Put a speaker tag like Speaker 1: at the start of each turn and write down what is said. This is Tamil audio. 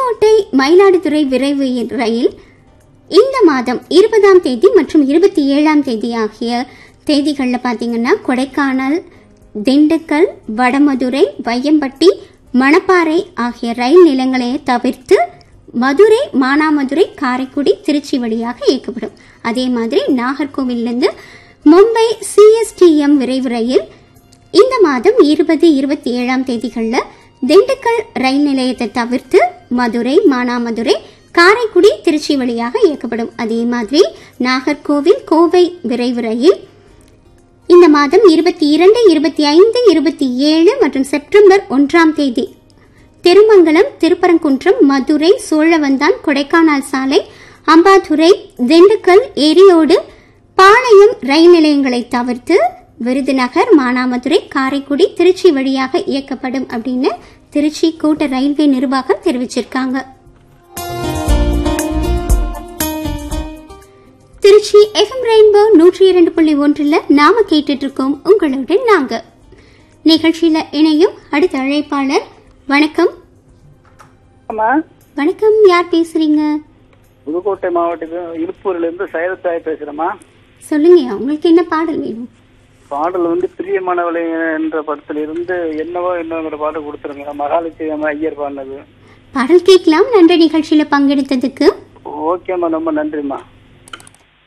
Speaker 1: புதுக்கோட்டை மயிலாடுதுறை விரைவு ரயில் இந்த மாதம் இருபதாம் தேதி மற்றும் இருபத்தி ஏழாம் தேதி ஆகிய தேதிகளில் பார்த்தீங்கன்னா கொடைக்கானல் திண்டுக்கல் வடமதுரை வையம்பட்டி மணப்பாறை ஆகிய ரயில் நிலையங்களை தவிர்த்து மதுரை மானாமதுரை காரைக்குடி திருச்சி வழியாக இயக்கப்படும் அதே மாதிரி நாகர்கோவிலிருந்து மும்பை சிஎஸ்டிஎம் விரைவு ரயில் இந்த மாதம் இருபது இருபத்தி ஏழாம் தேதிகளில் திண்டுக்கல் ரயில் நிலையத்தை தவிர்த்து மதுரை மானாமதுரை காரைக்குடி திருச்சி வழியாக இயக்கப்படும் அதே மாதிரி நாகர்கோவில் கோவை விரைவு ரயில் இந்த மாதம் இருபத்தி இரண்டு இருபத்தி ஐந்து இருபத்தி ஏழு மற்றும் செப்டம்பர் ஒன்றாம் தேதி திருமங்கலம் திருப்பரங்குன்றம் மதுரை சோழவந்தான் கொடைக்கானல் சாலை அம்பாதுரை திண்டுக்கல் எரியோடு பாளையம் ரயில் நிலையங்களை தவிர்த்து விருதுநகர் மானாமதுரை காரைக்குடி திருச்சி வழியாக இயக்கப்படும் அப்படின்னு திருச்சி கூட்ட ரயில்வே நிர்வாகம் தெரிவிச்சிருக்காங்க திருச்சி எஃப்எம் ரெயின்போ நூற்றி இரண்டு புள்ளி ஒன்றில் நாம கேட்டுட்டு இருக்கோம் உங்களுடன் நாங்க நிகழ்ச்சியில இணையும் அடுத்த அழைப்பாளர் வணக்கம்
Speaker 2: ஆமா
Speaker 1: வணக்கம் யார் பேசுறீங்க
Speaker 2: புதுக்கோட்டை மாவட்டத்தில் இருப்பூர்ல இருந்து சைரத்தாய் பேசுறேம்மா
Speaker 1: சொல்லுங்க உங்களுக்கு என்ன பாடல் வேணும்
Speaker 2: பாடல் வந்து பிரியமானவளை என்ற படத்துல இருந்து என்னவோ என்னங்கிற பாடல் கொடுத்துருங்க மகாலட்சுமி அம்மா ஐயர் பாடினது
Speaker 1: பாடல் கேட்கலாம் நன்றி நிகழ்ச்சியில பங்கெடுத்ததுக்கு
Speaker 2: ஓகேம்மா ரொம்ப நன்றிம்மா